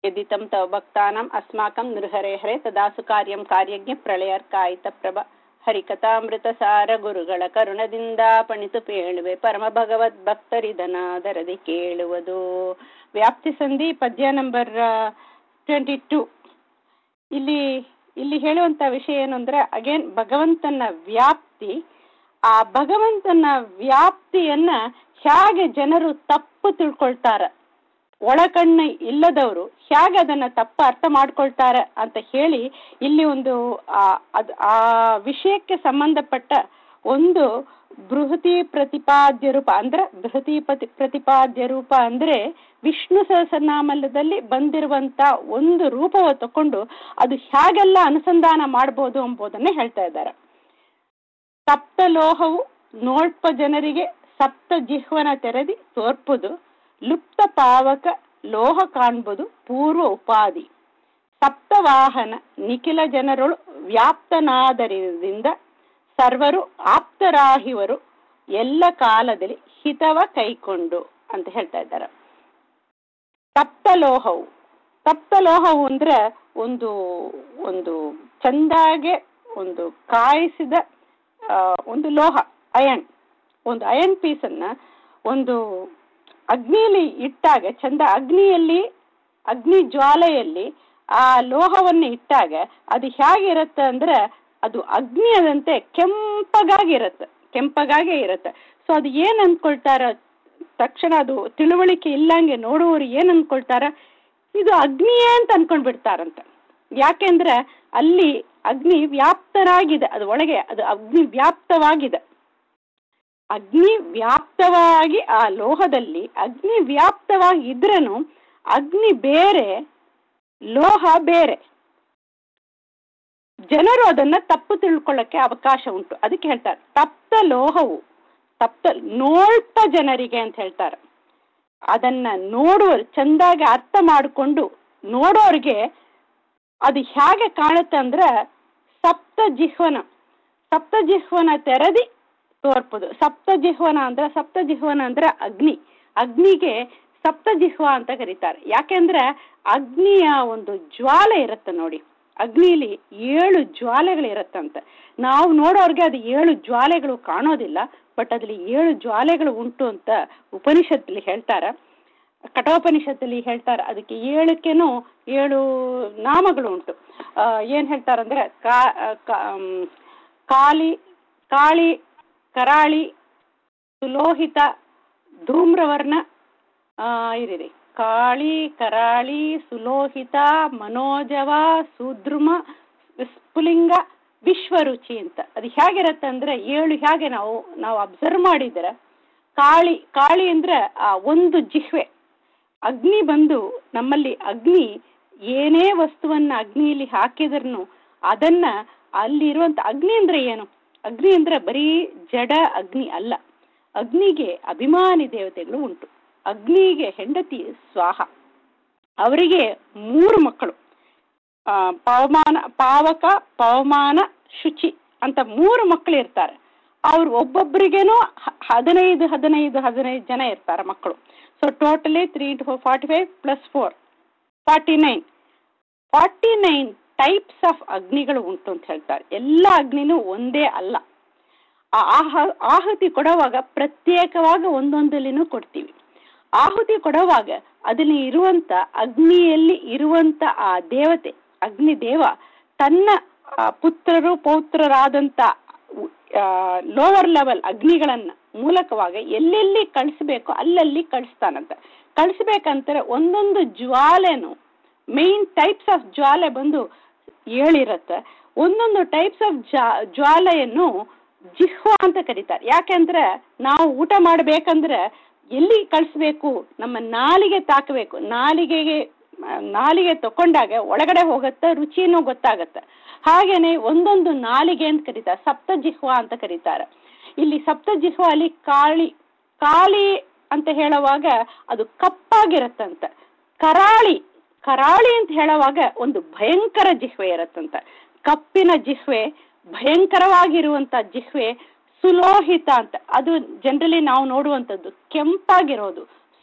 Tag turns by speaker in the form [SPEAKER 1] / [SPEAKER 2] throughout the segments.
[SPEAKER 1] यदितं तव भक्तानाम् अस्माकं नृहरे हरे तदासु कार्यं ಕಾರ್ಯಜ್ಞ ಪ್ರಳಯರ್ಕಾಯಿತ ಪ್ರಭ ಹರಿಕಥಾಮೃತಸಾರ ಗುರುಗಳ ಕರುಣದಿಂದ ಪಣಿತು ಪೇಳುವೆ ಪರಮ ಭಗವದ್ ಭಕ್ತರಿದನಾದರದಿ ಕೇಳುವುದು ವ್ಯಾಪ್ತಿ ಸಂಧಿ ಪದ್ಯ ನಂಬರ್ ಟ್ವೆಂಟಿ ಟೂ ಇಲ್ಲಿ ಇಲ್ಲಿ ಹೇಳುವಂತ ವಿಷಯ ಏನು ಅಂದ್ರೆ ಅಗೇನ್ ಭಗವಂತನ ವ್ಯಾಪ್ತಿ ಆ ಭಗವಂತನ ವ್ಯಾಪ್ತಿಯನ್ನ ಹೇಗೆ ಜನರು ತಪ್ಪು ತಿಳ್ಕೊಳ್ತಾರ ಒಳಕಣ್ಣು ಇಲ್ಲದವರು ಹೇಗೆ ಅದನ್ನ ತಪ್ಪು ಅರ್ಥ ಮಾಡ್ಕೊಳ್ತಾರೆ ಅಂತ ಹೇಳಿ ಇಲ್ಲಿ ಒಂದು ಅದ್ ಆ ವಿಷಯಕ್ಕೆ ಸಂಬಂಧಪಟ್ಟ ಒಂದು ಬೃಹತಿ ಪ್ರತಿಪಾದ್ಯ ರೂಪ ಅಂದ್ರೆ ಬೃಹತಿ ಪ್ರತಿ ಪ್ರತಿಪಾದ್ಯ ರೂಪ ಅಂದ್ರೆ ವಿಷ್ಣು ಸಹಸ್ರನಾಮದಲ್ಲಿ ಬಂದಿರುವಂತ ಒಂದು ರೂಪವ ತಕೊಂಡು ಅದು ಹೇಗೆಲ್ಲ ಅನುಸಂಧಾನ ಮಾಡ್ಬೋದು ಎಂಬುದನ್ನೇ ಹೇಳ್ತಾ ಇದ್ದಾರೆ ಸಪ್ತಲೋಹವು ನೋಡ್ಪ ಜನರಿಗೆ ಸಪ್ತ ಜಿಹ್ವನ ತೆರೆದಿ ತೋರ್ಪುದು ಲುಪ್ತ ಪಾವಕ ಲೋಹ ಕಾಣ್ಬೋದು ಪೂರ್ವ ಉಪಾಧಿ ಸಪ್ತವಾಹನ ನಿಖಿಲ ಜನರೊಳು ವ್ಯಾಪ್ತನಾದರಿಂದ ಸರ್ವರು ಆಪ್ತರಾಹಿವರು ಎಲ್ಲ ಕಾಲದಲ್ಲಿ ಹಿತವ ಕೈಕೊಂಡು ಅಂತ ಹೇಳ್ತಾ ಇದ್ದಾರೆ ಸಪ್ತಲೋಹವು ಸಪ್ತಲೋಹವು ಅಂದ್ರೆ ಒಂದು ಒಂದು ಚಂದಾಗೆ ಒಂದು ಕಾಯಿಸಿದ ಒಂದು ಲೋಹ ಅಯಣ್ ಒಂದು ಅಯಣ್ ಪೀಸನ್ನ ಒಂದು ಅಗ್ನಿಯಲ್ಲಿ ಇಟ್ಟಾಗ ಚಂದ ಅಗ್ನಿಯಲ್ಲಿ ಅಗ್ನಿ ಜ್ವಾಲೆಯಲ್ಲಿ ಆ ಲೋಹವನ್ನು ಇಟ್ಟಾಗ ಅದು ಹೇಗಿರುತ್ತೆ ಅಂದ್ರೆ ಅದು ಅಗ್ನಿಯದಂತೆ ಕೆಂಪಗಾಗಿರುತ್ತೆ ಕೆಂಪಗಾಗೆ ಇರುತ್ತೆ ಸೊ ಅದು ಏನ್ ಅನ್ಕೊಳ್ತಾರ ತಕ್ಷಣ ಅದು ತಿಳುವಳಿಕೆ ಇಲ್ಲಂಗೆ ನೋಡುವವರು ಏನ್ ಅನ್ಕೊಳ್ತಾರ ಇದು ಅಗ್ನಿಯೇ ಅಂತ ಅನ್ಕೊಂಡ್ ಬಿಡ್ತಾರಂತ ಯಾಕೆಂದ್ರೆ ಅಲ್ಲಿ ಅಗ್ನಿ ವ್ಯಾಪ್ತರಾಗಿದೆ ಅದು ಒಳಗೆ ಅದು ಅಗ್ನಿ ವ್ಯಾಪ್ತವಾಗಿದೆ ಅಗ್ನಿ ವ್ಯಾಪ್ತವಾಗಿ ಆ ಲೋಹದಲ್ಲಿ ಅಗ್ನಿ ವ್ಯಾಪ್ತವಾಗಿ ಇದ್ರೂ ಅಗ್ನಿ ಬೇರೆ ಲೋಹ ಬೇರೆ ಜನರು ಅದನ್ನ ತಪ್ಪು ತಿಳ್ಕೊಳ್ಳಕ್ಕೆ ಅವಕಾಶ ಉಂಟು ಅದಕ್ಕೆ ಹೇಳ್ತಾರೆ ತಪ್ತ ಲೋಹವು ತಪ್ತ ನೋಡ್ಪ ಜನರಿಗೆ ಅಂತ ಹೇಳ್ತಾರೆ ಅದನ್ನ ನೋಡುವರು ಚಂದಾಗಿ ಅರ್ಥ ಮಾಡಿಕೊಂಡು ನೋಡೋರಿಗೆ ಅದು ಹೇಗೆ ಕಾಣುತ್ತೆ ಅಂದ್ರೆ ಸಪ್ತ ಜಿಹ್ವನ ಸಪ್ತ ಜಿಹ್ವನ ತೆರೆದಿ ತೋರ್ಪುದು ಸಪ್ತ ಜಿಹ್ವನ ಅಂದ್ರೆ ಸಪ್ತ ಜಿಹ್ವನ ಅಂದ್ರೆ ಅಗ್ನಿ ಅಗ್ನಿಗೆ ಸಪ್ತ ಜಿಹ್ವ ಅಂತ ಕರೀತಾರೆ ಯಾಕೆಂದ್ರೆ ಅಗ್ನಿಯ ಒಂದು ಜ್ವಾಲೆ ಇರುತ್ತೆ ನೋಡಿ ಅಗ್ನಿಲಿ ಏಳು ಜ್ವಾಲೆಗಳು ಇರುತ್ತಂತೆ ನಾವು ನೋಡೋರ್ಗೆ ಅದು ಏಳು ಜ್ವಾಲೆಗಳು ಕಾಣೋದಿಲ್ಲ ಬಟ್ ಅದ್ರಲ್ಲಿ ಏಳು ಜ್ವಾಲೆಗಳು ಉಂಟು ಅಂತ ಉಪನಿಷತ್ತಲ್ಲಿ ಹೇಳ್ತಾರೆ ಕಠೋಪನಿಷತ್ತಲ್ಲಿ ಹೇಳ್ತಾರೆ ಅದಕ್ಕೆ ಏಳಕ್ಕೇನು ಏಳು ನಾಮಗಳು ಉಂಟು ಏನ್ ಹೇಳ್ತಾರಂದ್ರೆ ಕಾಲಿ ಕಾಳಿ ಕರಾಳಿ ಸುಲೋಹಿತ ಧೂಮ್ರವರ್ಣ ಇರಿರಿ ಕಾಳಿ ಕರಾಳಿ ಸುಲೋಹಿತ ಮನೋಜವ ಸುದ್ರುಮ ಸ್ಫುಲಿಂಗ ವಿಶ್ವರುಚಿ ಅಂತ ಅದು ಹೇಗಿರತ್ತೆ ಅಂದ್ರೆ ಏಳು ಹೇಗೆ ನಾವು ನಾವು ಅಬ್ಸರ್ವ್ ಮಾಡಿದ್ರೆ ಕಾಳಿ ಕಾಳಿ ಅಂದ್ರೆ ಆ ಒಂದು ಜಿಹ್ವೆ ಅಗ್ನಿ ಬಂದು ನಮ್ಮಲ್ಲಿ ಅಗ್ನಿ ಏನೇ ವಸ್ತುವನ್ನ ಅಗ್ನಿಯಲ್ಲಿ ಹಾಕಿದ್ರೂ ಅದನ್ನ ಅಲ್ಲಿರುವಂತ ಅಗ್ನಿ ಅಂದ್ರೆ ಏನು ಅಗ್ನಿ ಅಂದ್ರೆ ಬರೀ ಜಡ ಅಗ್ನಿ ಅಲ್ಲ ಅಗ್ನಿಗೆ ಅಭಿಮಾನಿ ದೇವತೆಗಳು ಉಂಟು ಅಗ್ನಿಗೆ ಹೆಂಡತಿ ಸ್ವಾಹ ಅವರಿಗೆ ಮೂರು ಮಕ್ಕಳು ಪವಮಾನ ಪಾವಕ ಪವಮಾನ ಶುಚಿ ಅಂತ ಮೂರು ಮಕ್ಕಳು ಇರ್ತಾರೆ ಅವ್ರು ಒಬ್ಬೊಬ್ಬರಿಗೇನು ಹದಿನೈದು ಹದಿನೈದು ಹದಿನೈದು ಜನ ಇರ್ತಾರೆ ಮಕ್ಕಳು so totally three into four forty five plus four forty nine forty nine types of ಅಗ್ನಿಗಳು ಉಂಟು ಅಂತ ಹೇಳ್ತಾರೆ ಎಲ್ಲ ಅಗ್ನಿನೂ ಒಂದೇ ಅಲ್ಲ ಆಹ ಆಹುತಿ ಕೊಡುವಾಗ ಪ್ರತ್ಯೇಕವಾಗಿ ಒಂದೊಂದಲ್ಲಿನೂ ಕೊಡ್ತೀವಿ ಆಹುತಿ ಕೊಡುವಾಗ ಅದರಲ್ಲಿ ಇರುವಂತ ಅಗ್ನಿಯಲ್ಲಿ ಇರುವಂತ ಆ ದೇವತೆ ಅಗ್ನಿ ದೇವ ತನ್ನ ಪುತ್ರರು ಪೌತ್ರರಾದಂತ ಲೋವರ್ ಲೆವೆಲ್ ಅಗ್ನಿಗಳನ್ನ ಮೂಲಕವಾಗಿ ಎಲ್ಲೆಲ್ಲಿ ಕಳಿಸ್ಬೇಕು ಅಲ್ಲಲ್ಲಿ ಕಳಿಸ್ತಾನಂತ ಕಳಿಸ್ಬೇಕಂತಾರೆ ಒಂದೊಂದು ಜ್ವಾಲೆನು ಮೇನ್ ಟೈಪ್ಸ್ ಆಫ್ ಜ್ವಾಲೆ ಬಂದು ಏಳಿರತ್ತೆ ಒಂದೊಂದು ಟೈಪ್ಸ್ ಆಫ್ ಜ್ವಾಲೆಯನ್ನು ಜಿಹ್ವ ಅಂತ ಕರೀತಾರೆ ಯಾಕೆಂದ್ರೆ ನಾವು ಊಟ ಮಾಡ್ಬೇಕಂದ್ರೆ ಎಲ್ಲಿ ಕಳಿಸ್ಬೇಕು ನಮ್ಮ ನಾಲಿಗೆ ತಾಕಬೇಕು ನಾಲಿಗೆಗೆ ನಾಲಿಗೆ ತಕೊಂಡಾಗ ಒಳಗಡೆ ಹೋಗತ್ತೆ ರುಚಿನೂ ಗೊತ್ತಾಗತ್ತೆ ಹಾಗೇನೆ ಒಂದೊಂದು ನಾಲಿಗೆ ಅಂತ ಕರೀತಾರೆ ಸಪ್ತ ಜಿಹ್ವ ಅಂತ ಕರೀತಾರೆ ಇಲ್ಲಿ ಸಪ್ತ ಜಿಹ್ವ ಅಲ್ಲಿ ಕಾಳಿ ಕಾಳಿ ಅಂತ ಹೇಳುವಾಗ ಅದು ಕಪ್ಪಾಗಿರತ್ತಂತ ಕರಾಳಿ ಕರಾಳಿ ಅಂತ ಹೇಳುವಾಗ ಒಂದು ಭಯಂಕರ ಜಿಹ್ವೆ ಇರತ್ತಂತ ಕಪ್ಪಿನ ಜಿಹ್ವೆ ಭಯಂಕರವಾಗಿರುವಂತ ಜಿಹ್ವೆ ಸುಲೋಹಿತ ಅಂತ ಅದು ಜನರಲಿ ನಾವು ನೋಡುವಂಥದ್ದು ಕೆಂಪಾಗಿರೋದು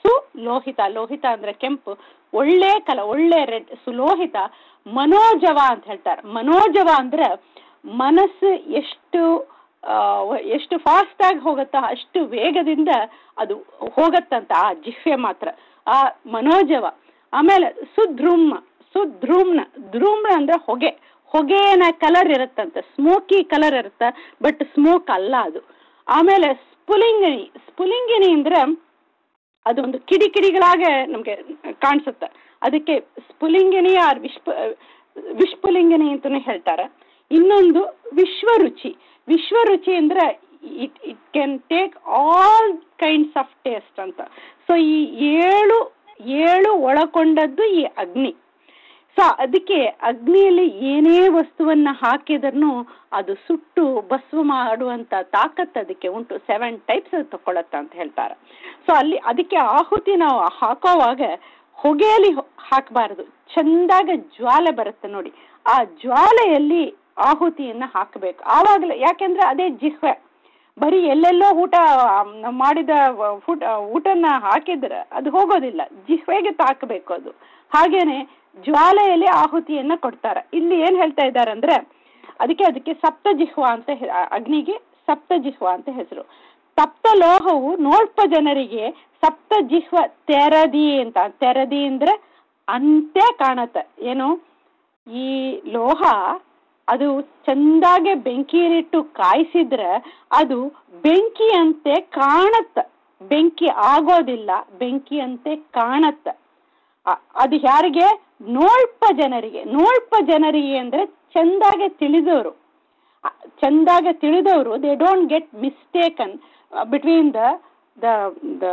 [SPEAKER 1] ಸುಲೋಹಿತ ಲೋಹಿತ ಅಂದ್ರೆ ಕೆಂಪು ಒಳ್ಳೆ ಕಲ ಒಳ್ಳೆ ರೆಡ್ ಸುಲೋಹಿತ ಮನೋಜವ ಅಂತ ಹೇಳ್ತಾರೆ ಮನೋಜವ ಅಂದ್ರೆ ಮನಸ್ಸು ಎಷ್ಟು ಆ, ಎಷ್ಟು ಫಾಸ್ಟ್ ಆಗಿ ಹೋಗುತ್ತೋ ಅಷ್ಟು ವೇಗದಿಂದ ಅದು ಹೋಗತ್ತಂತ ಆ ಜಿಹ್ವೆ ಮಾತ್ರ ಆ ಮನೋಜವ ಆಮೇಲೆ ಸುಧ್ರುಮ್ನ ಸುಧ್ರುಮ್ನ ಧ್ರುಮ್ನ ಅಂದ್ರೆ ಹೊಗೆ ಹೊಗೆನ ಕಲರ್ ಇರುತ್ತಂತೆ ಸ್ಮೋಕಿ ಕಲರ್ ಇರುತ್ತೆ ಬಟ್ ಸ್ಮೋಕ್ ಅಲ್ಲ ಅದು ಆಮೇಲೆ ಸ್ಫುಲಿಂಗಿನಿ ಸ್ಫುಲಿಂಗಿನಿ ಅಂದ್ರೆ ಅದು ಒಂದು ಕಿಡಿ ಕಿಡಿಗಳಾಗೆ ನಮಗೆ ಕಾಣಿಸುತ್ತೆ ಅದಕ್ಕೆ ಸ್ಫುಲಿಂಗಿನಿ ಆರ್ ವಿಶ್ವ ವಿಶ್ವಲಿಂಗಿನಿ ಅಂತಲೂ ಹೇಳ್ತಾರೆ ಇನ್ನೊಂದು ವಿಶ್ವರುಚಿ ವಿಶ್ವರುಚಿ ಅಂದ್ರೆ it it can take all kinds of taste ಅಂತ ಸೊ ಈ ಏಳು ಏಳು ಒಳಗೊಂಡದ್ದು ಈ ಅಗ್ನಿ ಸೊ ಅದಕ್ಕೆ ಅಗ್ನಿಯಲ್ಲಿ ಏನೇ ವಸ್ತುವನ್ನ ಹಾಕಿದ್ರೂ ಅದು ಸುಟ್ಟು ಭಸ್ಮ ಮಾಡುವಂತ ತಾಕತ್ತು ಅದಕ್ಕೆ ಉಂಟು ಸೆವೆನ್ ಟೈಪ್ಸ್ ಅದು ತಗೊಳತ್ತ ಅಂತ ಹೇಳ್ತಾರೆ ಸೊ ಅಲ್ಲಿ ಅದಕ್ಕೆ ಆಹುತಿ ನಾವು ಹಾಕೋವಾಗ ಹೊಗೆಯಲ್ಲಿ ಹಾಕಬಾರದು ಚಂದಾಗ ಜ್ವಾಲೆ ಬರುತ್ತೆ ನೋಡಿ ಆ ಜ್ವಾಲೆಯಲ್ಲಿ ಆಹುತಿಯನ್ನ ಹಾಕಬೇಕು ಆವಾಗಲೇ ಯಾಕೆಂದ್ರೆ ಅದೇ ಜಿಹ್ವೆ ಬರೀ ಎಲ್ಲೆಲ್ಲೋ ಊಟ ನಾವ್ ಮಾಡಿದ ಊಟ ಊಟನ ಹಾಕಿದ್ರೆ ಅದು ಹೋಗೋದಿಲ್ಲ ಜಿಹ್ವೆಗೆ ತಾಕಬೇಕು ಅದು ಹಾಗೇನೆ ಜ್ವಾಲೆಯಲ್ಲಿ ಆಹುತಿಯನ್ನ ಕೊಡ್ತಾರೆ ಇಲ್ಲಿ ಏನ್ ಹೇಳ್ತಾ ಇದ್ದಾರೆ ಅಂದ್ರೆ ಅದಕ್ಕೆ ಅದಕ್ಕೆ ಸಪ್ತ ಜಿಹ್ವ ಅಂತ ಹೆ- ಅಗ್ನಿಗೆ ಸಪ್ತ ಜಿಹ್ವ ಅಂತ ಹೆಸರು ಸಪ್ತ ಲೋಹವು ನೋಡ್ಪ ಜನರಿಗೆ ಸಪ್ತ ಜಿಹ್ವ ತೆರದಿ ಅಂತ ತೆರದಿ ಅಂದ್ರೆ ಅಂತೆ ಕಾಣತ್ತೆ ಏನು ಈ ಲೋಹ ಅದು ಚಂದಾಗೆ ಬೆಂಕಿಯಲ್ಲಿಟ್ಟು ಕಾಯಿಸಿದ್ರೆ ಅದು ಬೆಂಕಿಯಂತೆ ಕಾಣತ್ತ ಬೆಂಕಿ ಆಗೋದಿಲ್ಲ ಬೆಂಕಿಯಂತೆ ಕಾಣತ್ತ ಅ- ಅದು ಯಾರಿಗೆ ನೋಳ್ಪ ಜನರಿಗೆ ನೋಳ್ಪ ಜನರಿಗೆ ಅಂದ್ರೆ ಚಂದಾಗೆ ತಿಳಿದವರು ಅ- ಚಂದಾಗೆ ತಿಳಿದವರು they don't get mistaken between the the the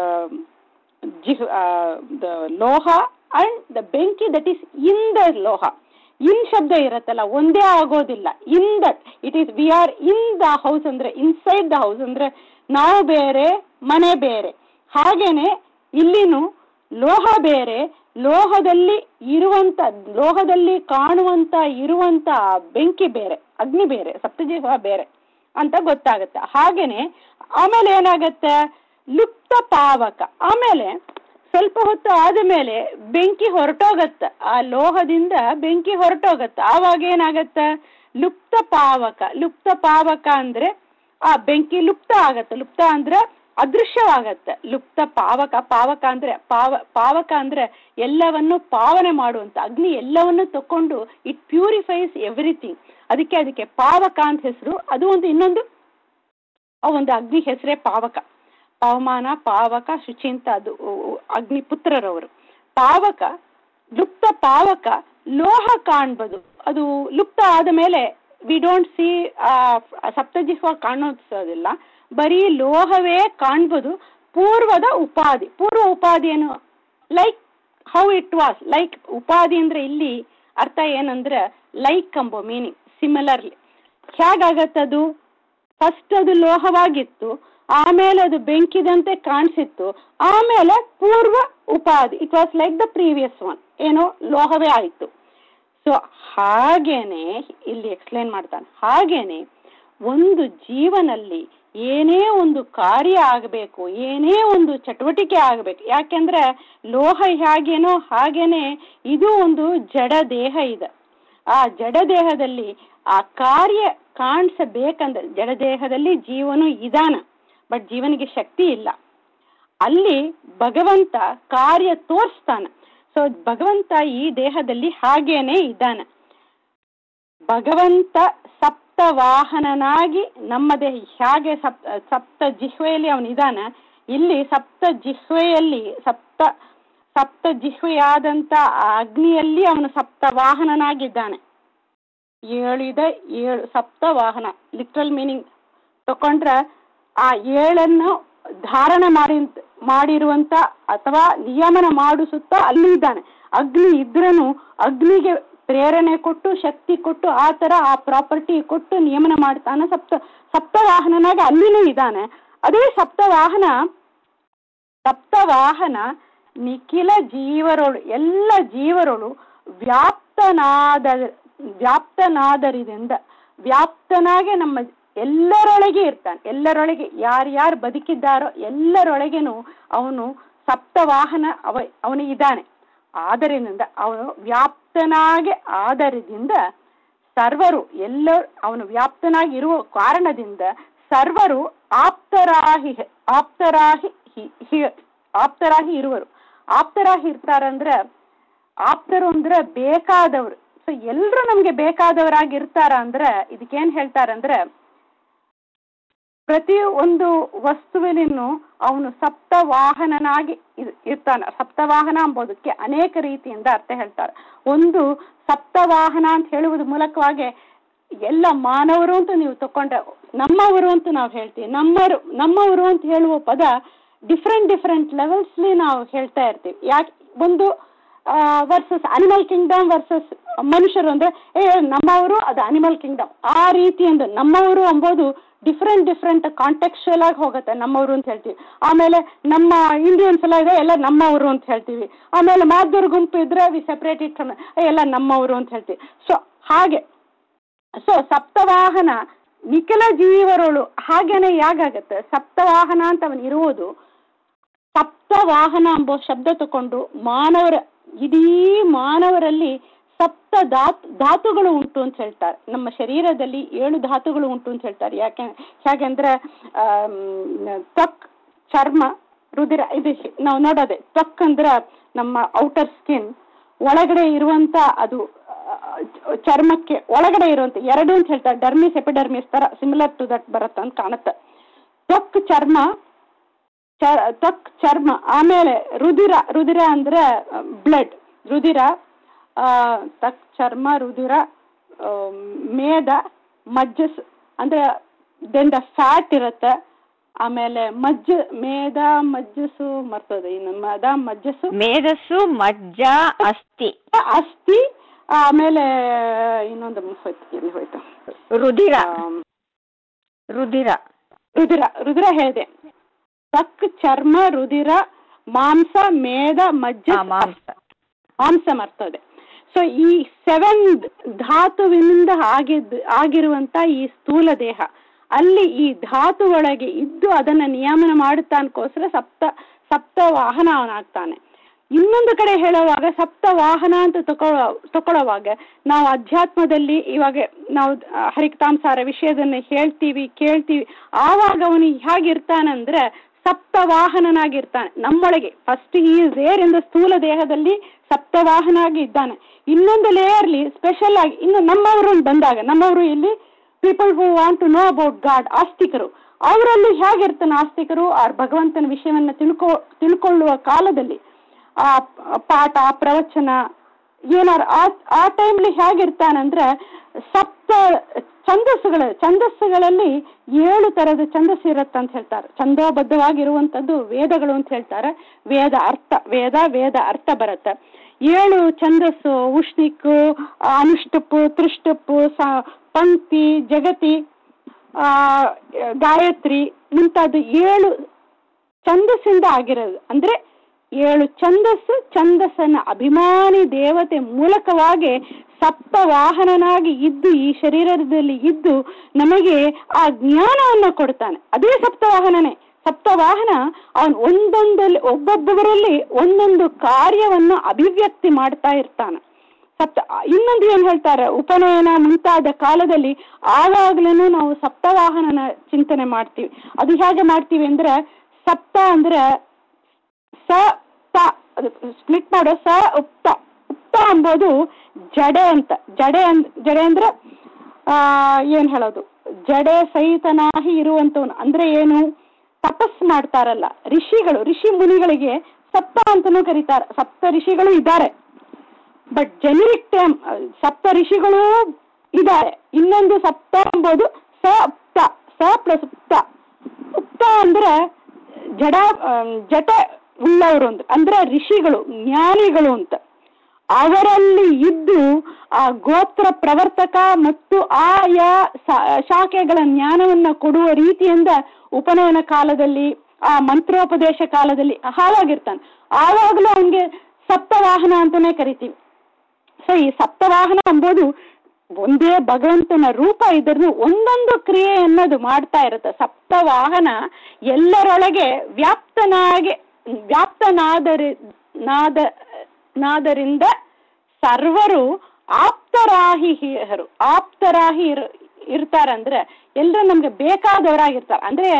[SPEAKER 1] ಜಿಹ್ ದ ಲೋಹ ಅಂಡ್ ದ ಬೆಂಕಿ ದಟ್ ಈಸ್ ಇನ್ ದ ಲೋಹ ಇನ್ ಶಬ್ದ ಇರತ್ತಲ್ಲ ಒಂದೇ ಆಗೋದಿಲ್ಲ in that it is we are in the house ಅಂದ್ರೆ ಇನ್ಸೈಡ್ ದ ಹೌಸ್ ಅಂದ್ರೆ ನಾವು ಬೇರೆ ಮನೆ ಬೇರೆ ಹಾಗೇನೆ ಇಲ್ಲಿನೂ ಲೋಹ ಬೇರೆ ಲೋಹದಲ್ಲಿ ಇರುವಂತ ಲೋಹದಲ್ಲಿ ಕಾಣುವಂತ ಇರುವಂತ ಬೆಂಕಿ ಬೇರೆ ಅಗ್ನಿ ಬೇರೆ ಸಪ್ತಜೀವ ಬೇರೆ ಅಂತ ಗೊತ್ತಾಗತ್ತೆ ಹಾಗೇನೆ ಆಮೇಲೆ ಏನಾಗತ್ತೆ ಲುಪ್ತ ಪಾವಕ ಆಮೇಲೆ ಸ್ವಲ್ಪ ಹೊತ್ತು ಆದಮೇಲೆ ಬೆಂಕಿ ಹೊರಟೋಗತ್ತ ಆ ಲೋಹದಿಂದ ಬೆಂಕಿ ಹೊರಟೋಗತ್ತ ಆವಾಗ ಏನಾಗತ್ತ ಲುಪ್ತ ಪಾವಕ ಲುಪ್ತ ಪಾವಕ ಅಂದ್ರೆ ಆ ಬೆಂಕಿ ಲುಪ್ತ ಆಗತ್ತೆ ಲುಪ್ತ ಅಂದ್ರೆ ಅದೃಶ್ಯವಾಗತ್ತೆ ಲುಪ್ತ ಪಾವಕ ಪಾವಕ ಅಂದ್ರೆ ಪಾವ ಪಾವಕ ಅಂದ್ರೆ ಎಲ್ಲವನ್ನು ಪಾವನೆ ಮಾಡುವಂತ ಅಗ್ನಿ ಎಲ್ಲವನ್ನು ತಕೊಂಡು ಇಟ್ ಪ್ಯೂರಿಫೈಸ್ ಎವ್ರಿಥಿಂಗ್ ಅದಕ್ಕೆ ಅದಕ್ಕೆ ಪಾವಕ ಅಂತ ಹೆಸರು ಅದು ಒಂದು ಇನ್ನೊಂದು ಆ ಒಂದು ಅಗ್ನಿ ಹೆಸರೇ ಪಾವಕ ಪವಮಾನ ಪಾವಕ ಶುಚಿ ಅಂತ ಅದು ಅಗ್ನಿ ಪುತ್ರರವರು ಪಾವಕ ಲುಪ್ತ ಪಾವಕ ಲೋಹ ಕಾಣ್ಬೋದು ಅದು ಲುಪ್ತ ಆದ ಮೇಲೆ ವಿ ಡೋಂಟ್ ಸಿ ಸಪ್ತಜಿಹ್ವ ಕಾಣಿಸೋದಿಲ್ಲ ಬರೀ ಲೋಹವೇ ಕಾಣ್ಬೋದು ಪೂರ್ವದ ಉಪಾಧಿ ಪೂರ್ವ ಉಪಾಧಿ ಏನು like how it was like ಉಪಾಧಿ ಅಂದ್ರೆ ಇಲ್ಲಿ ಅರ್ಥ ಏನಂದ್ರೆ ಲೈಕ್ ಎಂಬೋ ಮೀನಿಂಗ್ ಸಿಮಿಲರ್ಲಿ ಹೇಗಾಗತ್ತದು ಫಸ್ಟ್ ಅದು ಲೋಹವಾಗಿತ್ತು ಆಮೇಲೆ ಅದು ಬೆಂಕಿದಂತೆ ಕಾಣಿಸಿತ್ತು ಆಮೇಲೆ ಪೂರ್ವ ಉಪಾಧಿ it was like the previous one ಏನೋ ಲೋಹವೇ ಆಯಿತು ಸೊ ಹಾಗೇನೆ ಇಲ್ಲಿ ಎಕ್ಸ್ಪ್ಲೇನ್ ಮಾಡ್ತಾನೆ ಹಾಗೇನೆ ಒಂದು ಜೀವನಲ್ಲಿ ಏನೇ ಒಂದು ಕಾರ್ಯ ಆಗಬೇಕು ಏನೇ ಒಂದು ಚಟುವಟಿಕೆ ಆಗಬೇಕು ಯಾಕೆಂದ್ರೆ ಲೋಹ ಹೇಗೇನೋ ಹಾಗೇನೆ ಇದು ಒಂದು ಜಡ ದೇಹ ಇದೆ ಆ ಜಡ ದೇಹದಲ್ಲಿ ಆ ಕಾರ್ಯ ಕಾಣಿಸಬೇಕಂದ್ರೆ ಜಡ ದೇಹದಲ್ಲಿ ಜೀವನು ಇದಾನ ಬಟ್ ಜೀವನಿಗೆ ಶಕ್ತಿ ಇಲ್ಲ ಅಲ್ಲಿ ಭಗವಂತ ಕಾರ್ಯ ತೋರಿಸ್ತಾನ ಸೊ ಭಗವಂತ ಈ ದೇಹದಲ್ಲಿ ಹಾಗೇನೆ ಇದ್ದಾನೆ ಭಗವಂತ ಸಪ್ತ ವಾಹನನಾಗಿ ನಮ್ಮ ದೇಹ ಹೇಗೆ ಸಪ್ ಸಪ್ತ ಜಿಹ್ವೆಯಲ್ಲಿ ಅವನಿದಾನ ಇಲ್ಲಿ ಸಪ್ತ ಜಿಹ್ವೆಯಲ್ಲಿ ಸಪ್ತ ಸಪ್ತ ಜಿಹ್ವೆಯಾದಂತ ಆ ಅಗ್ನಿಯಲ್ಲಿ ಅವನು ಸಪ್ತ ವಾಹನನಾಗಿದ್ದಾನೆ ಏಳಿದೆ ಏಳು ಸಪ್ತ ವಾಹನ ಲಿಟ್ರಲ್ ಮೀನಿಂಗ್ ತಕೊಂಡ್ರೆ ಆ ಏಳನ್ನು ಧಾರಣ ಮಾಡಿ ಮಾಡಿರುವಂತ ಅಥವಾ ನಿಯಮನ ಮಾಡಿಸುತ್ತಾ ಅಲ್ಲಿದ್ದಾನೆ ಅಗ್ನಿ ಇದ್ರನು ಅಗ್ನಿಗೆ ಪ್ರೇರಣೆ ಕೊಟ್ಟು ಶಕ್ತಿ ಕೊಟ್ಟು ಆ ತರ ಆ ಪ್ರಾಪರ್ಟಿ ಕೊಟ್ಟು ನಿಯಮನ ಮಾಡ್ತಾನೆ ಸಪ್ತ ಸಪ್ತವಾಹನನಾಗ ಅಲ್ಲಿನೂ ಇದ್ದಾನೆ ಅದೇ ಸಪ್ತವಾಹನ ಸಪ್ತವಾಹನ ನಿಖಿಲ ಜೀವರೊಳು ಎಲ್ಲ ಜೀವರೊಳು ವ್ಯಾಪ್ತನಾದ ವ್ಯಾಪ್ತನಾದರಿಂದ ವ್ಯಾಪ್ತನಾಗೆ ನಮ್ಮ ಎಲ್ಲರೊಳಗೆ ಇರ್ತಾನೆ ಎಲ್ಲರೊಳಗೆ ಯಾರ್ಯಾರು ಬದುಕಿದ್ದಾರೋ ಎಲ್ಲರೊಳಗೇನು ಅವನು ಸಪ್ತವಾಹನ ಅವ ಅವನಿಗಿದ್ದಾನೆ ಆದರಿಂದ ಅವನು ವ್ಯಾಪ್ತನಾಗಿ ಆಧಾರದಿಂದ ಸರ್ವರು ಎಲ್ಲ ಅವನು ವ್ಯಾಪ್ತನಾಗಿ ಇರುವ ಕಾರಣದಿಂದ ಸರ್ವರು ಆಪ್ತರಾಹಿ ಆಪ್ತರಾಹಿ ಹಿ- ಹಿ- ಆಪ್ತರಾಗಿ ಇರುವರು ಆಪ್ತರಾಗಿ ಇರ್ತಾರಂದ್ರೆ ಆಪ್ತರು ಅಂದ್ರೆ ಬೇಕಾದವರು ಸೊ ಎಲ್ರು ನಮ್ಗೆ ಬೇಕಾದವರಾಗಿ ಇರ್ತಾರ ಅಂದ್ರೆ ಇದಕ್ಕೇನ್ ಹೇಳ್ತಾರಂದ್ರೆ ಪ್ರತಿ ಒಂದು ವಸ್ತುವಿನನ್ನು ಅವನು ಸಪ್ತವಾಹನನಾಗಿ ಇರ್- ಇರ್ತಾನೆ ಸಪ್ತವಾಹನ ಎಂಬುದಕ್ಕೆ ಅನೇಕ ರೀತಿಯಿಂದ ಅರ್ಥ ಹೇಳ್ತಾರೆ ಒಂದು ಸಪ್ತವಾಹನ ಅಂತ ಹೇಳುವುದ ಮೂಲಕವಾಗಿ ಎಲ್ಲ ಮಾನವರು ಅಂತ ನೀವು ತಕೊಂಡ್ರೆ ನಮ್ಮವರು ಅಂತ ನಾವು ಹೇಳ್ತೀವಿ ನಮ್ಮರು ನಮ್ಮವರು ಅಂತ ಹೇಳುವ ಪದ ಡಿಫ್ರೆಂಟ್ ಡಿಫ್ರೆಂಟ್ ಲೆವೆಲ್ಸ್ಲಿ ನಾವು ಹೇಳ್ತಾ ಇರ್ತೀವಿ ಯಾಕೆ ಒಂದು ವರ್ಸಸ್ ಅನಿಮಲ್ ಕಿಂಗ್ಡಮ್ ವರ್ಸಸ್ ಮನುಷ್ಯರು ಅಂದ್ರೆ ಏ ನಮ್ಮವರು ಅದು ಅನಿಮಲ್ ಕಿಂಗ್ಡಮ್ ಆ ರೀತಿಯಿಂದ ನಮ್ಮವರು ಎಂಬುದು ಡಿಫ್ರೆಂಟ್ ಡಿಫ್ರೆಂಟ್ ಕಾಂಟೆಕ್ಚುಯಲ್ ಆಗಿ ಹೋಗುತ್ತೆ ನಮ್ಮವರು ಅಂತ ಹೇಳ್ತೀವಿ ಆಮೇಲೆ ನಮ್ಮ ಇಂಡಿಯನ್ಸ್ ಎಲ್ಲ ಇದೆ ಎಲ್ಲ ನಮ್ಮವರು ಅಂತ ಹೇಳ್ತೀವಿ ಆಮೇಲೆ ಮಾದ್ದೂರು ಗುಂಪು ಇದ್ರೆ ವಿ ಸೆಪರೇಟ್ ಇಟ್ ಫ್ರಮ್ ಎಲ್ಲ ನಮ್ಮವರು ಅಂತ ಹೇಳ್ತೀವಿ ಸೊ ಹಾಗೆ ಸೊ ಸಪ್ತವಾಹನ ನಿಖಿಲ ಜೀವರುಳು ಹಾಗೇನೆ ಯಾಗಾಗತ್ತೆ ಸಪ್ತವಾಹನ ಅಂತ ಅವನು ಇರುವುದು ಸಪ್ತವಾಹನ ಎಂಬ ಶಬ್ದ ತಕೊಂಡು ಮಾನವರ ಇಡೀ ಮಾನವರಲ್ಲಿ ಸಪ್ತ ಧಾತು ಧಾತುಗಳು ಉಂಟು ಅಂತ ಹೇಳ್ತಾರೆ ನಮ್ಮ ಶರೀರದಲ್ಲಿ ಏಳು ಧಾತುಗಳು ಉಂಟು ಅಂತ ಹೇಳ್ತಾರೆ ಯಾಕೆ ಹೇಗೆಂದ್ರೆ ಆಮ್, ತ್ವಕ್ ಚರ್ಮ ರುದಿರ ಇದು ಹಿ- ನಾವು ನೋಡೋದೆ ತ್ವಕ್ ಅಂದ್ರೆ ನಮ್ಮ ಔಟರ್ ಸ್ಕಿನ್ ಒಳಗಡೆ ಇರುವಂತ ಅದು ಆ, ಚರ್ಮಕ್ಕೆ ಒಳಗಡೆ ಇರುವಂತ ಎರಡು ಅಂತ ಹೇಳ್ತಾರೆ ಡರ್ಮಿಸ್ ಎಪಿಡರ್ಮಿಸ್ ತರ ಸಿಮಿಲರ್ ಟು ದಟ್ ಬರುತ್ತೆ ಅಂತ ಕಾಣುತ್ತೆ ತ್ವಕ್ ಚರ್ಮ ಚ- ತ್ವಕ್ ಚರ್ಮ ಆಮೇಲೆ ರುದಿರ ರುದಿರ ಅಂದ್ರೆ ಬ್ಲಡ್ ರುದಿರ ಆ, ತ್ವಕ್ ಚರ್ಮ ರುದಿರ ಆ, ಮೇದ ಮಜ್ಜಸ್ ಅಂದ್ರೆ ದೆನ್ ದ ಫ್ಯಾಟ್ ಇರುತ್ತೆ ಆಮೇಲೆ ಮಜ್ಜ ಮೇದ ಮಜ್ಜಸು ಮರ್ತದೆ ಇನ್ನು ಮದ ಮಜ್ಜಸು
[SPEAKER 2] ಮೇಧಸ್ಸು ಮಜ್ಜ ಅಸ್ಥಿ
[SPEAKER 1] ಅಸ್ಥಿ ಆಮೇಲೆ ಇನ್ನೊಂದು ಹೋಯ್ತು ಎಲ್ಲಿ ಹೋಯ್ತು
[SPEAKER 2] ರುಧಿರ
[SPEAKER 1] ಆಮ್,
[SPEAKER 2] ರುಧಿರ
[SPEAKER 1] ರುದಿರ ರುದಿರ ಹೇಳಿದೆ ತಕ್ ಚರ್ಮ ರುದಿರ ಮಾಂಸ ಮೇದ ಮಜ್ಜ
[SPEAKER 2] ಆ, ಮಾಂಸ
[SPEAKER 1] ಮಾಂಸ ಮರ್ತದೆ ಸೊ ಈ ಸೆವೆನ್ ಧಾತುವಿನಿಂದ ಆಗಿದ್ ಆಗಿರುವಂತ ಈ ಸ್ಥೂಲ ದೇಹ ಅಲ್ಲಿ ಈ ಧಾತು ಒಳಗೆ ಇದ್ದು ಅದನ್ನ ನಿಯಮನ ಮಾಡುತ್ತಾನಕ್ಕೋಸ್ಕರ ಸಪ್ತ ಸಪ್ತ ವಾಹನ ಅವನಾಗ್ತಾನೆ ಇನ್ನೊಂದು ಕಡೆ ಹೇಳುವಾಗ ಸಪ್ತ ವಾಹನ ಅಂತ ತಗೊಳ್ಳೋ ತಗೊಳ್ಳುವಾಗ ನಾವು ಅಧ್ಯಾತ್ಮದಲ್ಲಿ ಇವಾಗ ನಾವು ಆ, ಹರಿಕತಾಂಸಾರ ವಿಷಯದನ್ನ ಹೇಳ್ತೀವಿ ಕೇಳ್ತೀವಿ ಆವಾಗ ಅವನು ಹೇಗಿರ್ತಾನಂದ್ರೆ ಸಪ್ತವಾಹನನಾಗಿರ್ತಾನೆ ನಮ್ಮೊಳಗೆ ಫಸ್ಟ್ ಈ ಇಸ್ ಏರ್ ಇಂದ ಸ್ಥೂಲ ದೇಹದಲ್ಲಿ ಸಪ್ತವಾಹನಾಗಿ ಇದ್ದಾನೆ ಇನ್ನೊಂದು ಲೇಯರ್ಲಿ ಸ್ಪೆಷಲ್ ಆಗಿ ಇನ್ನು ನಮ್ಮವರು ಅಂತ ಬಂದಾಗ ನಮ್ಮವರು ಇಲ್ಲಿ people who want to know about God ಆಸ್ತಿಕರು ಅವರಲ್ಲಿ ಹೇಗಿರ್ತಾನೆ ಆಸ್ತಿಕರು ಆ ಭಗವಂತನ ವಿಷಯವನ್ನ ತಿಳ್ಕೊ ತಿಳ್ಕೊಳ್ಳುವ ಕಾಲದಲ್ಲಿ ಆ ಪಾಠ ಪ್ರವಚನ ಏನಾರು ಆ ಆ ಟೈಮ್ಲಿ ಹೇಗಿರ್ತಾನಂದ್ರೆ ಸಪ್ತ ಛಂದಸ್ಸುಗಳ ಛಂದಸ್ಸುಗಳಲ್ಲಿ ಏಳು ತರದ ಛಂದಸ್ಸು ಇರುತ್ತೆ ಅಂತ ಹೇಳ್ತಾರೆ ಛಂದೋಬದ್ಧವಾಗಿರುವಂತದ್ದು ವೇದಗಳು ಅಂತ ಹೇಳ್ತಾರೆ ವೇದ ಅರ್ಥ ವೇದ ವೇದ ಅರ್ಥ ಬರುತ್ತೆ ಏಳು ಛಂದಸ್ಸು ಉಷ್ಣಿಕ್ಕು ಅನುಷ್ಟುಪ್ಪು ತ್ರಿಷ್ಟುಪ್ಪು ಸ ಪಂಕ್ತಿ ಜಗತಿ ಆ ಗಾಯತ್ರಿ ಮುಂತಾದ ಏಳು ಛಂದಸ್ಸಿಂದ ಆಗಿರೋದು ಅಂದ್ರೆ ಏಳು ಛಂದಸ್ಸು ಛಂದಸ್ಸನ್ನ ಅಭಿಮಾನಿ ದೇವತೆ ಮೂಲಕವಾಗಿ ಸಪ್ತವಾಹನನಾಗಿ ಇದ್ದು ಈ ಶರೀರದಲ್ಲಿ ಇದ್ದು ನಮಗೆ ಆ ಜ್ಞಾನವನ್ನು ಕೊಡ್ತಾನೆ ಅದೇ ಸಪ್ತವಾಹನನೇ ಸಪ್ತವಾಹನ ಅವನು ಒಂದೊಂದಲ್ಲಿ ಒಬ್ಬೊಬ್ಬರಲ್ಲಿ ಒಂದೊಂದು ಕಾರ್ಯವನ್ನು ಅಭಿವ್ಯಕ್ತಿ ಮಾಡ್ತಾ ಇರ್ತಾನೆ ಸಪ್ತ ಇನ್ನೊಂದು ಏನ್ ಹೇಳ್ತಾರೆ ಉಪನಯನ ಮುಂತಾದ ಕಾಲದಲ್ಲಿ ಆವಾಗ್ಲೇನು ನಾವು ಸಪ್ತವಾಹನನ ಚಿಂತನೆ ಮಾಡ್ತೀವಿ ಅದು ಹೇಗೆ ಮಾಡ್ತೀವಿ ಅಂದ್ರೆ ಸಪ್ತ ಅಂದ್ರೆ ಸ ತ ಅದು ಸ್ಪ್ಲಿಟ್ ಮಾಡೋ ಸ ಉಕ್ತ ಉಕ್ತ ಎಂಬುದು ಜಡೆ ಅಂತ ಜಡೆ ಅಂದ್ ಜಡೆ ಅಂದ್ರೆ ಆ ಏನ್ ಹೇಳೋದು ಜಡೆ ಸಹಿತನಾಗಿ ಇರುವಂತವನು ಅಂದ್ರೆ ಏನು ತಪಸ್ ಮಾಡ್ತಾರಲ್ಲ ಋಷಿಗಳು ಋಷಿ ಮುನಿಗಳಿಗೆ ಸಪ್ತ ಅಂತನೂ ಕರೀತಾರೆ ಸಪ್ತ ಋಷಿಗಳು ಇದ್ದಾರೆ ಬಟ್ ಜೆನರಿಕ್ ಟರ್ಮ್ ಸಪ್ತ ಋಷಿಗಳು ಇದ್ದಾರೆ ಇನ್ನೊಂದು ಸಪ್ತ ಎಂಬುದು ಸ ಉಕ್ತ ಸ ಪ್ಲಸ್ ಉಕ್ತ ಉಕ್ತ ಅಂದ್ರೆ ಜಡ ಆಮ್, ಜಟ ಉಳ್ಳವರು ಅಂತ ಅಂದ್ರೆ ಋಷಿಗಳು ಜ್ಞಾನಿಗಳು ಅಂತ ಅವರಲ್ಲಿ ಇದ್ದು ಆ ಗೋತ್ರ ಪ್ರವರ್ತಕ ಮತ್ತು ಆಯಾ ಸ- ಶಾಖೆಗಳ ಜ್ಞಾನವನ್ನ ಕೊಡುವ ರೀತಿಯಿಂದ ಉಪನಯನ ಕಾಲದಲ್ಲಿ ಆ ಮಂತ್ರೋಪದೇಶ ಕಾಲದಲ್ಲಿ ಹಾವಾಗಿರ್ತಾನೆ ಆವಾಗಲೂ ಅವನಿಗೆ ಸಪ್ತವಾಹನ ಅಂತಾನೆ ಕರಿತೀವಿ ಸೊ ಈ ಸಪ್ತವಾಹನ ಎಂಬುದು ಒಂದೇ ಭಗವಂತನ ರೂಪ ಇದ್ರೂ ಒಂದೊಂದು ಕ್ರಿಯೆ ಅನ್ನೋದು ಮಾಡ್ತಾ ಇರುತ್ತೆ ಸಪ್ತವಾಹನ ಎಲ್ಲರೊಳಗೆ ವ್ಯಾಪ್ತನಾಗಿ ವ್ಯಾಪ್ತನಾದರಿ ನಾದ ನಾದರಿಂದ ಸರ್ವರು ಆಪ್ತರಾಹಿರು ಆಪ್ತರಾಹಿ ಇರ್ ಇರ್ತಾರಂದ್ರೆ ಎಲ್ಲರೂ ನಮ್ಗೆ ಬೇಕಾದವರಾಗಿರ್ತಾರೆ ಅಂದ್ರೆ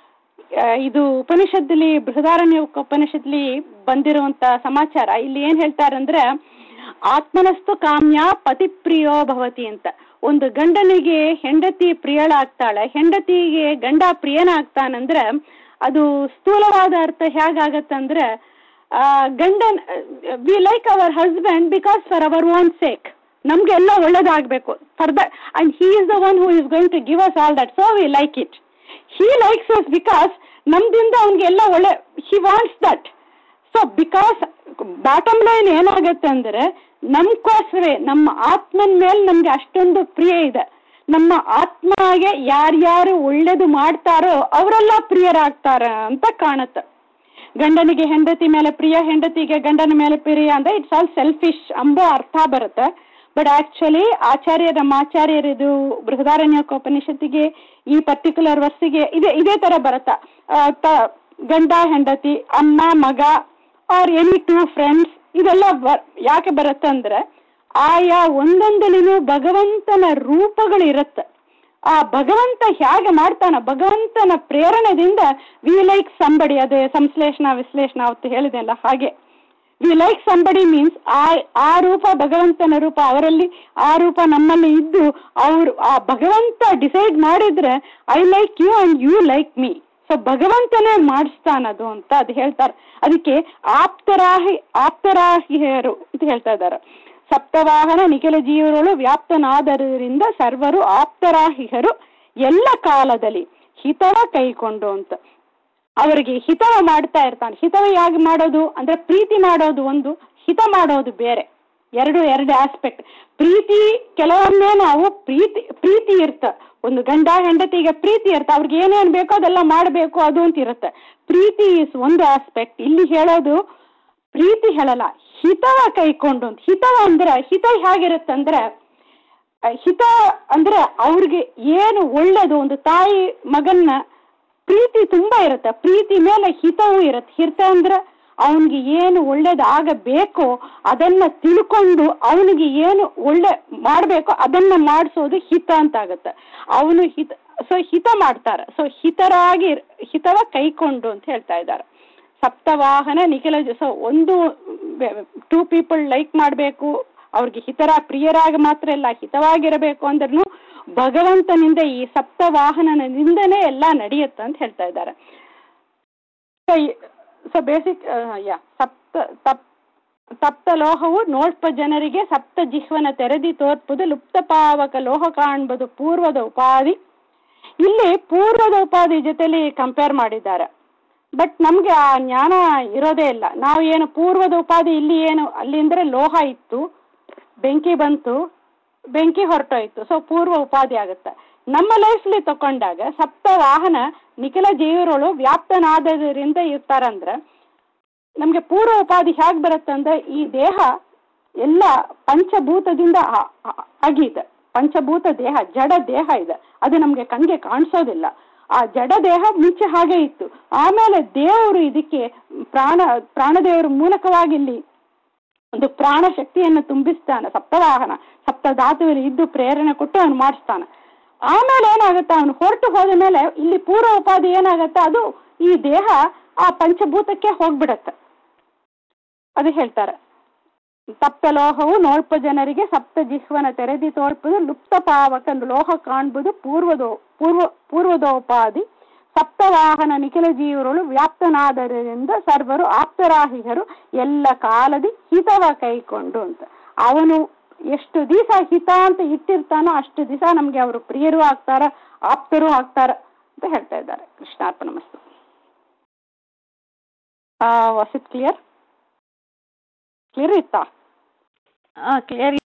[SPEAKER 1] ಆ, ಇದು ಉಪನಿಷತ್ತಲ್ಲಿ ಬೃಹದಾರಣ್ಯ ಉಪನಿಷತ್ಲಿ ಬಂದಿರುವಂತ ಸಮಾಚಾರ ಇಲ್ಲಿ ಏನ್ ಹೇಳ್ತಾರಂದ್ರೆ ಆತ್ಮನಸ್ತು ಕಾಮ್ಯ ಪತಿ ಪ್ರಿಯೋ ಭವತಿ ಅಂತ ಒಂದು ಗಂಡನಿಗೆ ಹೆಂಡತಿ ಪ್ರಿಯಳಾಗ್ತಾಳೆ ಹೆಂಡತಿಗೆ ಗಂಡ ಪ್ರಿಯನಾಗ್ತಾನಂದ್ರೆ ಅದು ಸ್ಥೂಲವಾದ ಅರ್ಥ ಹೇಗಾಗತ್ತಂದ್ರೆ ಆ, ಗಂಡನ್ we like our husband because for our own sake ನಮ್ಗೆ ಎಲ್ಲ ಒಳ್ಳೇದಾಗಬೇಕು for the and he is the one who is going to give us all that so we like it he likes us because ನಮ್ದಿಂದ ಅವ್ನಿಗೆ ಎಲ್ಲ ಒಳ್ಳೆ he wants that so because bottom line ಏನಾಗತ್ತೆ ಅಂದ್ರೆ ನಮ್ಗೋಸ್ಕರವೇ ನಮ್ಮ ಆತ್ಮನ ಮೇಲೆ ನಮ್ಗೆ ಅಷ್ಟೊಂದು ಪ್ರಿಯ ಇದೆ ನಮ್ಮ ಆತ್ಮಗೆ ಯಾರ್ಯಾರು ಒಳ್ಳೇದು ಮಾಡ್ತಾರೋ ಅವರೆಲ್ಲ ಪ್ರಿಯರಾಗ್ತಾರ ಅಂತ ಕಾಣುತ್ತೆ ಗಂಡನಿಗೆ ಹೆಂಡತಿ ಮೇಲೆ ಪ್ರಿಯ ಹೆಂಡತಿಗೆ ಗಂಡನ ಮೇಲೆ ಪ್ರಿಯ ಅಂದ್ರೆ ಇಟ್ಸ್ ಆಲ್ ಸೆಲ್ಫಿಶ್ ಅಂಬೋ ಅರ್ಥ ಬರುತ್ತೆ ಬಟ್ ಆಕ್ಚುಲಿ ಆಚಾರ್ಯ ನಮ್ಮ ಆಚಾರ್ಯರಿದು ಬೃಹದಾರಣ್ಯಕೋಪನಿಷತ್ತಿಗೆ ಈ ಪರ್ಟಿಕ್ಯುಲರ್ ವರ್ಸಿಗೆ ಇದೇ ಇದೇ ತರ ಬರುತ್ತಾ ಆ, ತ- ಗಂಡ ಹೆಂಡತಿ ಅಮ್ಮ ಮಗ ಆರ್ ಎನಿ ಟೂ ಫ್ರೆಂಡ್ಸ್ ಇದೆಲ್ಲ ಬ- ಯಾಕೆ ಬರುತ್ತೆ ಅಂದ್ರೆ ಆಯಾ ಒಂದೊಂದಲಿನೂ ಭಗವಂತನ ರೂಪಗಳು ಇರುತ್ತೆ ಆ ಭಗವಂತ ಹೇಗೆ ಮಾಡ್ತಾನ ಭಗವಂತನ ಪ್ರೇರಣೆದಿಂದ ವಿ ಲೈಕ್ ಸಂಬಡಿ ಅದೇ ಸಂಶ್ಲೇಷಣ ವಿಶ್ಲೇಷಣ ಅವತ್ತು ಹೇಳಿದೆಲ್ಲ ಹಾಗೆ ವಿ ಲೈಕ್ ಸಂಬಡಿ ಮೀನ್ಸ್ ಆ ಆ ರೂಪ ಭಗವಂತನ ರೂಪ ಅವರಲ್ಲಿ ಆ ರೂಪ ನಮ್ಮಲ್ಲಿ ಇದ್ದು ಅವರು ಆ ಭಗವಂತ ಡಿಸೈಡ್ ಮಾಡಿದ್ರೆ I like you and you like me so ಭಗವಂತನೇ ಮಾಡಿಸ್ತಾನದು ಅಂತ ಅದು ಹೇಳ್ತಾರೆ ಅದಕ್ಕೆ ಆಪ್ತರಾಹಿ ಆಪ್ತರಾಹಿಯರು ಅಂತ ಹೇಳ್ತಾ ಇದ್ದಾರೆ ಸಪ್ತವಾಹನ ನಿಖಿಲ ಜೀವರುಗಳು ವ್ಯಾಪ್ತನಾದರಿಂದ ಸರ್ವರು ಆಪ್ತರಾಹಿಯರು ಎಲ್ಲ ಕಾಲದಲ್ಲಿ ಹಿತವ ಕೈಕೊಂಡು ಅಂತ ಅವರಿಗೆ ಹಿತವ ಮಾಡ್ತಾ ಇರ್ತಾನೆ ಹಿತವ ಹೇಗೆ ಮಾಡೋದು ಅಂದ್ರೆ ಪ್ರೀತಿ ಮಾಡೋದು ಒಂದು ಹಿತ ಮಾಡೋದು ಬೇರೆ ಎರಡು ಎರಡು ಆಸ್ಪೆಕ್ಟ್ ಪ್ರೀತಿ ಕೆಲವೊಮ್ಮೆ ನಾವು ಪ್ರೀತಿ ಪ್ರೀತಿ ಇರ್ತ ಒಂದು ಗಂಡ ಹೆಂಡತಿಗೆ ಪ್ರೀತಿ ಇರ್ತ ಅವ್ರಿಗೆ ಏನೇನು ಬೇಕೋ ಅದೆಲ್ಲ ಮಾಡಬೇಕು ಅದು ಅಂತ ಇರುತ್ತೆ ಪ್ರೀತಿ ಇಸ್ ಒಂದು ಆಸ್ಪೆಕ್ಟ್ ಇಲ್ಲಿ ಹೇಳೋದು ಪ್ರೀತಿ ಹೇಳಲ್ಲ ಹಿತವ ಕೈಕೊಂಡು ಅಂತ ಹಿತವ ಅಂದ್ರೆ ಹಿತ ಹೇಗಿರುತ್ತಂದ್ರೆ ಆ, ಹಿತ ಅಂದ್ರೆ ಅವ್ರಿಗೆ ಏನು ಒಳ್ಳೇದು ಒಂದು ತಾಯಿ ಮಗನ್ನ ಪ್ರೀತಿ ತುಂಬಾ ಇರುತ್ತೆ ಪ್ರೀತಿ ಮೇಲೆ ಹಿತವೂ ಇರುತ್ತೆ ಹಿತ ಅಂದ್ರೆ ಅವನಿಗೆ ಏನು ಒಳ್ಳೇದು ಆಗಬೇಕೋ ಅದನ್ನ ತಿಳ್ಕೊಂಡು ಅವನಿಗೆ ಏನು ಒಳ್ಳೆ ಮಾಡಬೇಕೋ ಅದನ್ನ ಮಾಡಿಸೋದು ಹಿತ ಅಂತ ಆಗುತ್ತೆ ಅವನು ಹಿತ ಸೊ ಹಿತ ಮಾಡ್ತಾರೆ ಸೊ ಹಿತರಾಗಿ ಇರ್- ಹಿತವ ಕೈಕೊಂಡು ಅಂತ ಹೇಳ್ತಾ ಇದ್ದಾರೆ ಸಪ್ತವಾಹನ ನಿಖಿಲ ಸೊ ಒಂದು ಟೂ ಪೀಪಲ್ ಲೈಕ್ ಮಾಡಬೇಕು ಅವ್ರಿಗೆ ಹಿತರ ಪ್ರಿಯರಾಗಿ ಮಾತ್ರ ಇಲ್ಲ ಹಿತವಾಗಿರಬೇಕು ಅಂದ್ರೂ ಭಗವಂತನಿಂದ ಈ ಸಪ್ತವಾಹನನಿಂದನೇ ಎಲ್ಲ ನಡೆಯುತ್ತೆ ಅಂತ ಹೇಳ್ತಾ ಇದ್ದಾರೆ ಸೊ ಸೊ ಬೇಸಿಕ್ ಯಾ ಸಪ್ತ ತಪ್ ಸಪ್ತ ಲೋಹವು ನೋಡ್ಪ ಜನರಿಗೆ ಸಪ್ತ ಜಿಹ್ವನ ತೆರೆದಿ ತೋರ್ಪುದು ಲುಪ್ತ ಪಾವಕ ಲೋಹ ಕಾಣ್ಬೋದು ಪೂರ್ವದ ಉಪಾಧಿ ಇಲ್ಲಿ ಪೂರ್ವದ ಉಪಾಧಿ ಜೊತೆಲಿ ಕಂಪೇರ್ ಮಾಡಿದ್ದಾರೆ ಬಟ್ ನಮ್ಗೆ ಆ ಜ್ಞಾನ ಇರೋದೇ ಇಲ್ಲ ನಾವು ಏನು ಪೂರ್ವದ ಉಪಾಧಿ ಇಲ್ಲಿ ಏನು ಅಲ್ಲಿಂದ್ರೆ ಲೋಹ ಇತ್ತು ಬೆಂಕಿ ಬಂತು ಬೆಂಕಿ ಹೊರಟೋಯ್ತು ಸೊ ಪೂರ್ವ ಉಪಾಧಿ ಆಗುತ್ತೆ ನಮ್ಮ ಲೈಫ್ಲಿ ತಕೊಂಡಾಗ ಸಪ್ತ ವಾಹನ ನಿಖಿಲ ಜೀವರುಗಳು ವ್ಯಾಪ್ತನಾದರಿಂದ ಇರ್ತಾರಂದ್ರೆ ನಮಗೆ ಪೂರ್ವ ಉಪಾಧಿ ಹೇಗೆ ಬರುತ್ತಂದ್ರೆ ಈ ದೇಹ ಎಲ್ಲ ಪಂಚಭೂತದಿಂದ ಆ- ಆ- ಆಗಿದೆ ಪಂಚಭೂತ ದೇಹ ಜಡ ದೇಹ ಇದೆ ಅದು ನಮಗೆ ಕಣ್ಗೆ ಕಾಣಿಸೋದಿಲ್ಲ ಆ ಜಡ ದೇಹ ಮುಂಚೆ ಹಾಗೆ ಇತ್ತು ಆಮೇಲೆ ದೇವರು ಇದಕ್ಕೆ ಪ್ರಾಣ ಪ್ರಾಣದೇವರ ಮೂಲಕವಾಗಿ ಇಲ್ಲಿ ಒಂದು ಪ್ರಾಣ ಶಕ್ತಿಯನ್ನು ತುಂಬಿಸ್ತಾನೆ ಸಪ್ತವಾಹನ ಸಪ್ತ ಧಾತುವಿನಲ್ಲಿ ಇದ್ದು ಪ್ರೇರಣೆ ಕೊಟ್ಟು ಅವನು ಮಾಡಿಸ್ತಾನೆ ಆಮೇಲೆ ಏನಾಗುತ್ತೆ ಅವನು ಹೊರಟು ಹೋದ ಮೇಲೆ ಇಲ್ಲಿ ಪೂರ್ವ ಉಪಾಧಿ ಏನಾಗುತ್ತೆ ಅದು ಈ ದೇಹ ಆ ಪಂಚಭೂತಕ್ಕೆ ಹೋಗ್ಬಿಡತ್ತೆ ಅದು ಹೇಳ್ತಾರೆ ಸಪ್ತ ಲೋಹವು ನೋಳ್ಪ ಜನರಿಗೆ ಸಪ್ತ ಜಿಹ್ವನ ತೆರೆದಿ ತೋರ್ಪದು ಲುಪ್ತ ಪಾವಕ ಲೋಹ ಕಾಣ್ಬುದು ಪೂರ್ವದೋ ಪೂರ್ವ ಪೂರ್ವದೋಪಾಧಿ ಸಪ್ತವಾಹನ ನಿಖಿಲ ಜೀವರುಗಳು ವ್ಯಾಪ್ತನಾದರಿಂದ ಸರ್ವರು ಆಪ್ತರಾಹಿಗರು ಎಲ್ಲ ಕಾಲದಿ ಹಿತವ ಕೈಕೊಂಡು ಅಂತ ಅವನು ಎಷ್ಟು ದಿವಸ ಹಿತ ಅಂತ ಇಟ್ಟಿರ್ತಾನೋ ಅಷ್ಟು ದಿವಸ ನಮ್ಗೆ ಅವರು ಪ್ರಿಯರು ಆಗ್ತಾರ ಆಪ್ತರು ಆಗ್ತಾರ ಅಂತ ಹೇಳ್ತಾ ಇದ್ದಾರೆ ಕೃಷ್ಣಾರ್ಪಣ ಮಸ್ತು ವಾಸ್ ಇಟ್ ಕ್ಲಿಯರ್ ಕ್ಲಿಯರ್ ಇತ್ತಾ
[SPEAKER 2] ಕ್ಲಿಯರ್